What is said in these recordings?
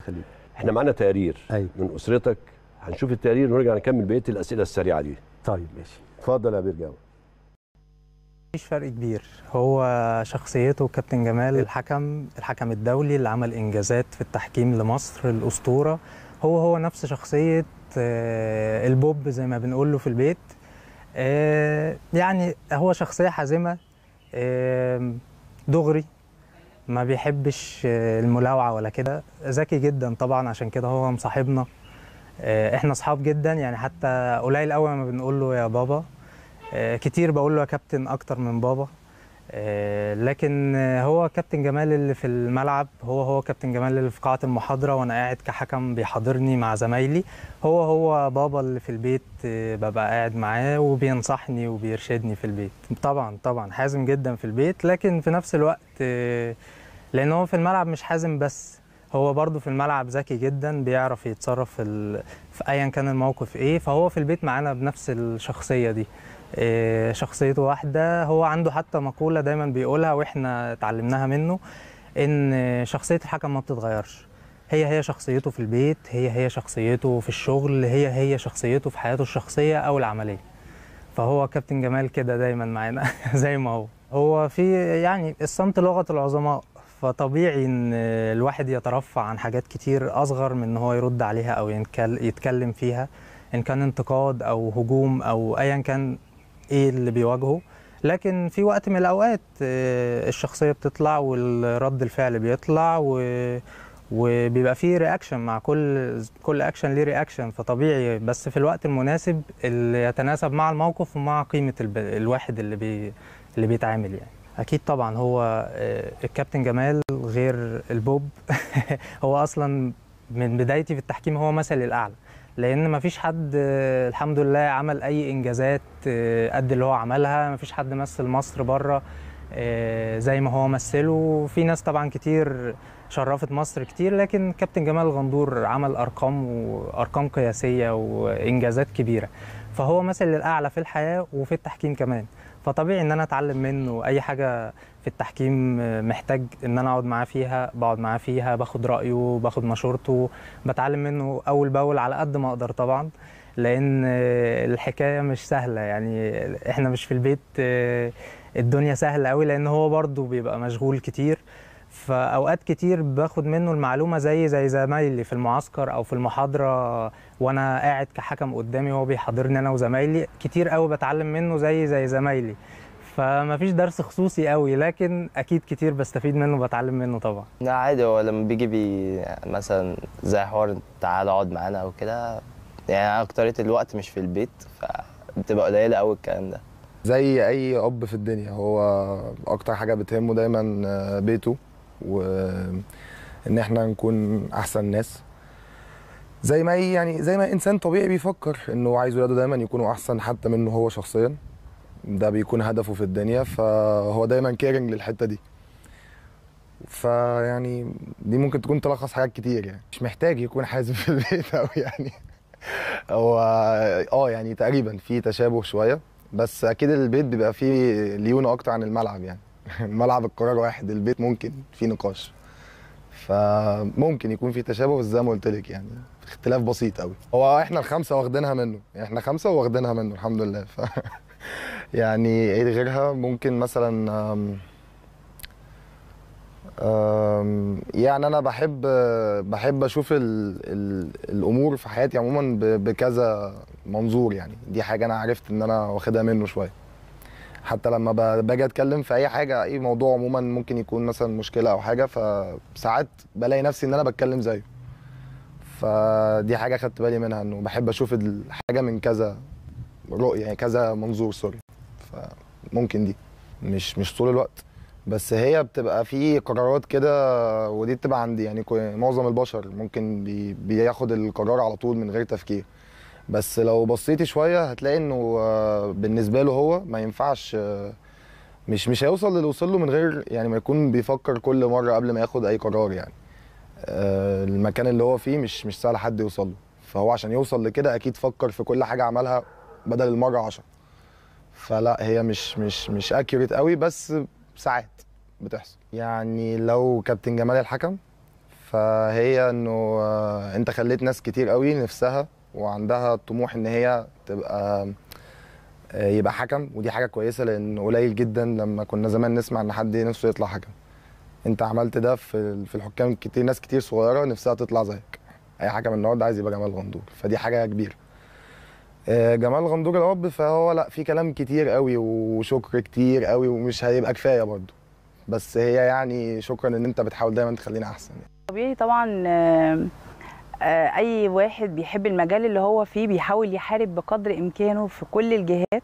خليك احنا معانا تقرير أيوة. من اسرتك هنشوف التقرير ونرجع نكمل بقيه الاسئله السريعه دي طيب ماشي اتفضل يا بيرجاوي مفيش فرق كبير هو شخصيته كابتن جمال الحكم الحكم الدولي اللي عمل انجازات في التحكيم لمصر الاسطوره هو هو نفس شخصيه آه، البوب زي ما بنقول له في البيت آه، يعني هو شخصيه حازمه آه، دغري ما بيحبش آه، الملاوعه ولا كده ذكي جدا طبعا عشان كده هو مصاحبنا آه، احنا اصحاب جدا يعني حتى قليل قوي ما بنقول له يا بابا آه، كتير بقول له يا كابتن اكتر من بابا آه، لكن آه، هو كابتن جمال اللي في الملعب هو هو كابتن جمال اللي في قاعة المحاضرة وانا قاعد كحكم بيحاضرني مع زمايلي هو هو بابا اللي في البيت آه، ببقى قاعد معاه وبينصحني وبيرشدني في البيت طبعا طبعا حازم جدا في البيت لكن في نفس الوقت آه، لان هو في الملعب مش حازم بس هو برضه في الملعب ذكي جدا بيعرف يتصرف في, ال... في ايا كان الموقف ايه فهو في البيت معانا بنفس الشخصيه دي إيه، شخصيته واحده هو عنده حتى مقوله دايما بيقولها واحنا اتعلمناها منه ان شخصيه الحكم ما بتتغيرش هي هي شخصيته في البيت هي هي شخصيته في الشغل هي هي شخصيته في حياته الشخصيه او العمليه فهو كابتن جمال كده دايما معانا زي ما هو هو في يعني الصمت لغه العظماء فطبيعي ان الواحد يترفع عن حاجات كتير اصغر من ان هو يرد عليها او ينكل- يتكلم فيها ان كان انتقاد او هجوم او ايا كان ايه اللي بيواجهه لكن في وقت من الاوقات آه، الشخصيه بتطلع والرد الفعل بيطلع و وبيبقى فيه رياكشن مع كل كل اكشن ليه رياكشن فطبيعي بس في الوقت المناسب اللي يتناسب مع الموقف ومع قيمه الب... الواحد اللي بي... اللي بيتعامل يعني اكيد طبعا هو آه، الكابتن جمال غير البوب هو اصلا من بدايتي في التحكيم هو مثلي الاعلى لان ما فيش حد آه، الحمد لله عمل اي انجازات آه، قد اللي هو عملها ما فيش حد مثل مصر بره آه، زي ما هو مثله في ناس طبعا كتير شرفت مصر كتير لكن كابتن جمال غندور عمل ارقام وارقام قياسيه وانجازات كبيره فهو مثل الاعلى في الحياه وفي التحكيم كمان فطبيعي ان انا اتعلم منه اي حاجه في التحكيم محتاج ان انا اقعد معاه فيها بقعد معاه فيها باخد رايه باخد مشورته بتعلم منه اول باول على قد ما اقدر طبعا لان الحكايه مش سهله يعني احنا مش في البيت الدنيا سهله قوي لان هو برضه بيبقى مشغول كتير فاوقات كتير باخد منه المعلومه زي زي زمايلي في المعسكر او في المحاضره وانا قاعد كحكم قدامي وهو بيحاضرني انا وزمايلي كتير قوي بتعلم منه زي زي زمايلي فما فيش درس خصوصي قوي لكن اكيد كتير بستفيد منه وبتعلم منه طبعا لا عادي هو لما بيجي بي مثلا زي حوار تعال اقعد معانا او كده يعني اكترية الوقت مش في البيت فبتبقى قليله قوي الكلام ده زي اي اب في الدنيا هو اكتر حاجه بتهمه دايما بيته وان احنا نكون احسن ناس زي ما اي يعني زي ما انسان طبيعي بيفكر انه عايز ولاده دايما يكونوا احسن حتى منه هو شخصيا ده بيكون هدفه في الدنيا فهو دايما كيرنج للحته دي فيعني دي ممكن تكون تلخص حاجات كتير يعني مش محتاج يكون حازم في البيت قوي يعني هو اه يعني تقريبا في تشابه شويه بس اكيد البيت بيبقى فيه ليونه اكتر عن الملعب يعني الملعب القرار واحد البيت ممكن في نقاش فممكن يكون في تشابه بس زي ما قلت لك يعني اختلاف بسيط قوي هو احنا الخمسه واخدينها منه احنا خمسه واخدينها منه الحمد لله ف يعني ايه غيرها ممكن مثلا أم... أم... يعني انا بحب بحب اشوف ال... ال... الامور في حياتي عموما ب... بكذا منظور يعني دي حاجه انا عرفت ان انا واخدها منه شويه حتى لما ب- باجي اتكلم في اي حاجه اي موضوع عموما ممكن يكون مثلا مشكله او حاجه فساعات بلاقي نفسي ان انا بتكلم زيه فدي حاجه خدت بالي منها انه بحب اشوف الحاجه من كذا رؤيه يعني كذا منظور سوري فممكن دي مش مش طول الوقت بس هي بتبقى في قرارات كده ودي بتبقى عندي يعني كو- معظم البشر ممكن بي بياخد القرار على طول من غير تفكير بس لو بصيتي شويه هتلاقي انه آه، بالنسبه له هو ما ينفعش آه، مش مش هيوصل للي وصل له من غير يعني ما يكون بيفكر كل مره قبل ما ياخد اي قرار يعني آه، المكان اللي هو فيه مش مش سهل حد يوصل له فهو عشان يوصل لكده اكيد فكر في كل حاجه عملها بدل المره عشرة فلا هي مش مش مش اكيوريت قوي بس ساعات بتحصل يعني لو كابتن جمال الحكم فهي انه آه، انت خليت ناس كتير قوي نفسها وعندها طموح ان هي تبقى آه، يبقى حكم ودي حاجه كويسه لان قليل جدا لما كنا زمان نسمع ان حد نفسه يطلع حكم انت عملت ده في في الحكام كتير ناس كتير صغيره نفسها تطلع زيك اي حكم النهارده عايز يبقى جمال غندور فدي حاجه كبيره آه، جمال غندور الاب فهو لا في كلام كتير قوي وشكر كتير قوي ومش هيبقى كفايه برضه بس هي يعني شكرا ان انت بتحاول دايما تخلينا احسن يعني. طبيعي طبعا آه، آه، اي واحد بيحب المجال اللي هو فيه بيحاول يحارب بقدر امكانه في كل الجهات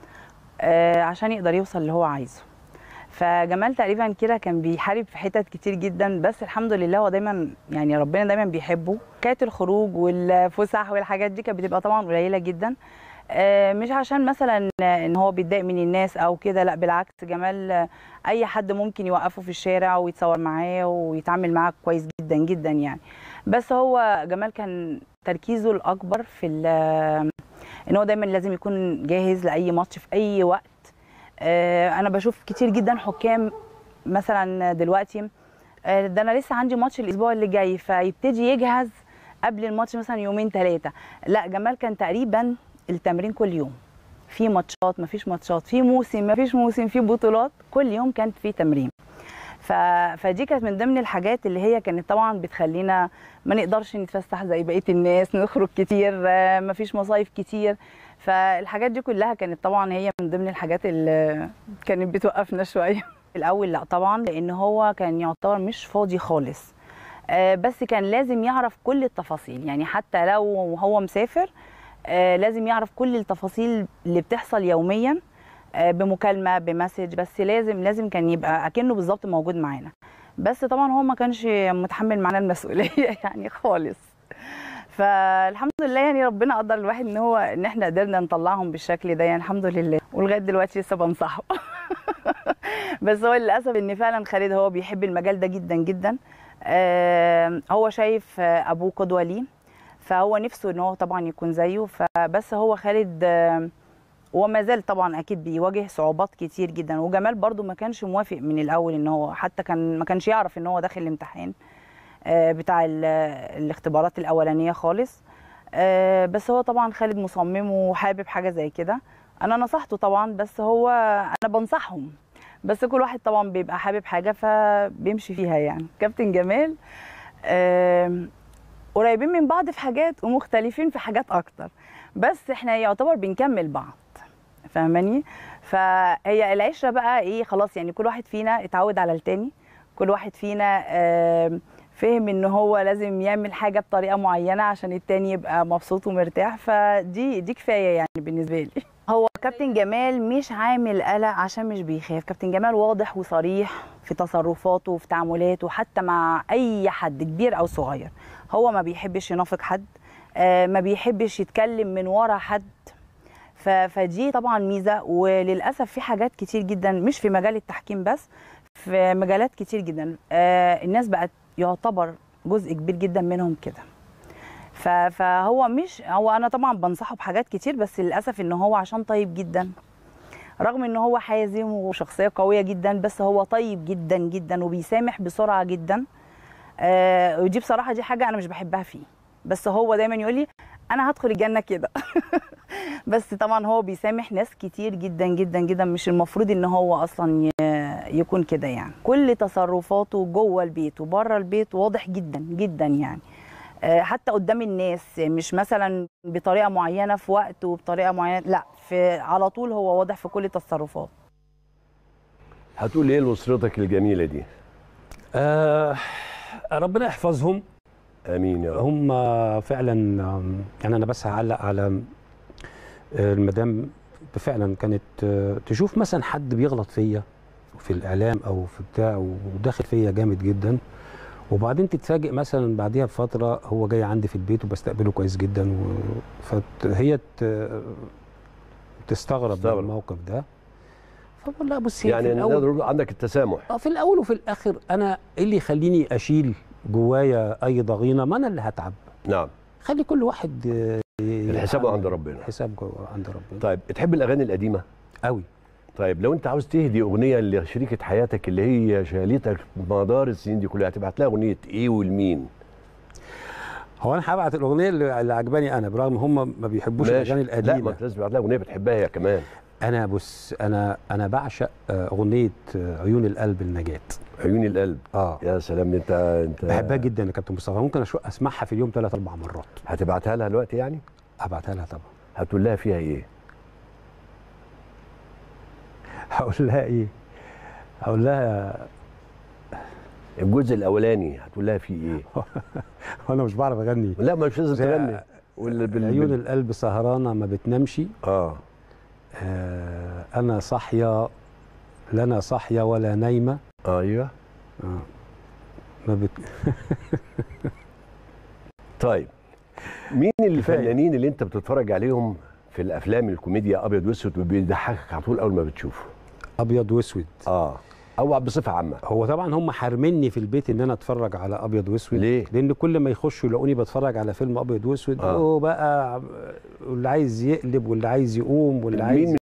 آه، عشان يقدر يوصل اللي هو عايزه فجمال تقريبا كده كان بيحارب في حتت كتير جدا بس الحمد لله هو دايما يعني ربنا دايما بيحبه كانت الخروج والفسح والحاجات دي كانت بتبقى طبعا قليله جدا آه، مش عشان مثلا ان هو بيتضايق من الناس او كده لا بالعكس جمال آه، اي حد ممكن يوقفه في الشارع ويتصور معاه ويتعامل معاه كويس جدا جدا يعني بس هو جمال كان تركيزه الاكبر في ال- ان هو دايما لازم يكون جاهز لاي ماتش في اي وقت آه، انا بشوف كتير جدا حكام مثلا دلوقتي آه، ده انا لسه عندي ماتش الاسبوع اللي جاي فيبتدي يجهز قبل الماتش مثلا يومين ثلاثه لا جمال كان تقريبا التمرين كل يوم في ماتشات مفيش ماتشات في موسم مفيش موسم في بطولات كل يوم كانت في تمرين ف... فدي كانت من ضمن الحاجات اللي هي كانت طبعا بتخلينا ما نقدرش نتفسح زي بقيه الناس نخرج كتير آه، مفيش مصايف كتير فالحاجات دي كلها كانت طبعا هي من ضمن الحاجات اللي كانت بتوقفنا شويه الاول لا طبعا لان هو كان يعتبر مش فاضي خالص آه، بس كان لازم يعرف كل التفاصيل يعني حتى لو هو مسافر آه، لازم يعرف كل التفاصيل اللي بتحصل يوميا آه، بمكالمه بمسج بس لازم لازم كان يبقى اكنه بالظبط موجود معانا بس طبعا هو ما كانش متحمل معانا المسؤوليه يعني خالص فالحمد لله يعني ربنا قدر الواحد ان هو ان احنا قدرنا نطلعهم بالشكل ده يعني الحمد لله ولغايه دلوقتي لسه بنصحه بس هو للاسف ان فعلا خالد هو بيحب المجال ده جدا جدا آه، هو شايف آه، ابوه قدوه ليه فهو نفسه ان هو طبعا يكون زيه فبس هو خالد آه، وما زال طبعا اكيد بيواجه صعوبات كتير جدا وجمال برضو ما كانش موافق من الاول ان هو حتى كان ما كانش يعرف ان هو داخل الامتحان آه، بتاع ال- الاختبارات الاولانيه خالص آه، بس هو طبعا خالد مصمم وحابب حاجه زي كده انا نصحته طبعا بس هو انا بنصحهم بس كل واحد طبعا بيبقى حابب حاجه فبيمشي فيها يعني كابتن جمال آم، قريبين من بعض في حاجات ومختلفين في حاجات اكتر بس احنا يعتبر بنكمل بعض فاهماني فهي العشره بقى ايه خلاص يعني كل واحد فينا اتعود على التاني كل واحد فينا آم، فهم ان هو لازم يعمل حاجه بطريقه معينه عشان التاني يبقى مبسوط ومرتاح فدي دي كفايه يعني بالنسبه لي هو كابتن جمال مش عامل قلق عشان مش بيخاف كابتن جمال واضح وصريح في تصرفاته وفي تعاملاته حتى مع اي حد كبير او صغير هو ما بيحبش ينافق حد آه، ما بيحبش يتكلم من ورا حد ف- فدي طبعا ميزه وللاسف في حاجات كتير جدا مش في مجال التحكيم بس في مجالات كتير جدا آه، الناس بقت يعتبر جزء كبير جدا منهم كده ف- فهو مش هو انا طبعا بنصحه بحاجات كتير بس للاسف ان هو عشان طيب جدا رغم ان هو حازم وشخصيه قويه جدا بس هو طيب جدا جدا وبيسامح بسرعه جدا آه ودي بصراحه دي حاجه انا مش بحبها فيه بس هو دايما يقول لي انا هدخل الجنه كده بس طبعا هو بيسامح ناس كتير جدا جدا جدا مش المفروض ان هو اصلا ي- يكون كده يعني كل تصرفاته جوه البيت وبره البيت واضح جدا جدا يعني آه، حتى قدام الناس مش مثلا بطريقه معينه في وقت وبطريقه معينه لا في على طول هو واضح في كل تصرفاته هتقول ايه لاسرتك الجميله دي آه ربنا يحفظهم امين يا رب هم فعلا آم، يعني انا بس هعلق على آه، المدام فعلا كانت آه، تشوف مثلا حد بيغلط فيا في الاعلام او في بتاع وداخل فيا جامد جدا وبعدين تتفاجئ مثلا بعديها بفتره هو جاي عندي في البيت وبستقبله كويس جدا و- فهي ت- تستغرب من تستغرب. الموقف ده فبقول لها بصي يعني في الأول نقدر نقول عندك التسامح اه في الاول وفي الاخر انا ايه اللي يخليني اشيل جوايا اي ضغينه ما انا اللي هتعب نعم خلي كل واحد آه، الحساب يتعامل. عند ربنا الحساب جوا- عند ربنا طيب تحب الاغاني القديمه قوي طيب لو انت عاوز تهدي اغنيه لشريكه حياتك اللي هي شالتك مدار السنين دي كلها هتبعت لها اغنيه ايه ولمين؟ هو انا هبعت الاغنيه اللي اللي عجباني انا برغم هم ما بيحبوش ماشي. الاغاني لا ما القديمه انت لازم تبعت لها اغنيه بتحبها هي كمان انا بص انا انا بعشق آه، اغنيه آه، عيون القلب النجاه عيون القلب اه يا سلام انت انت بحبها جدا يا كابتن مصطفى ممكن أشو- اسمعها في اليوم ثلاث اربع مرات هتبعتها لها دلوقتي يعني؟ هبعتها لها طبعا هتقول لها فيها ايه؟ هقول لها ايه هقول لها الجزء الاولاني هتقول لها فيه ايه؟ انا مش بعرف اغني لا مش لازم زي- تغني ولا بال... عيون بال... القلب سهرانه ما بتنامش اه آه انا صاحيه لا انا صاحيه ولا نايمه ايوه آه ما بت... طيب مين الفنانين اللي انت بتتفرج عليهم في الافلام الكوميديا ابيض واسود وبيضحكك على طول اول ما بتشوفه؟ ابيض واسود اه او بصفه عامه هو طبعا هم حارميني في البيت ان انا اتفرج على ابيض واسود ليه؟ لان كل ما يخشوا يلاقوني بتفرج على فيلم ابيض واسود آه. آه. بقى واللي عايز يقلب واللي عايز يقوم واللي مين عايز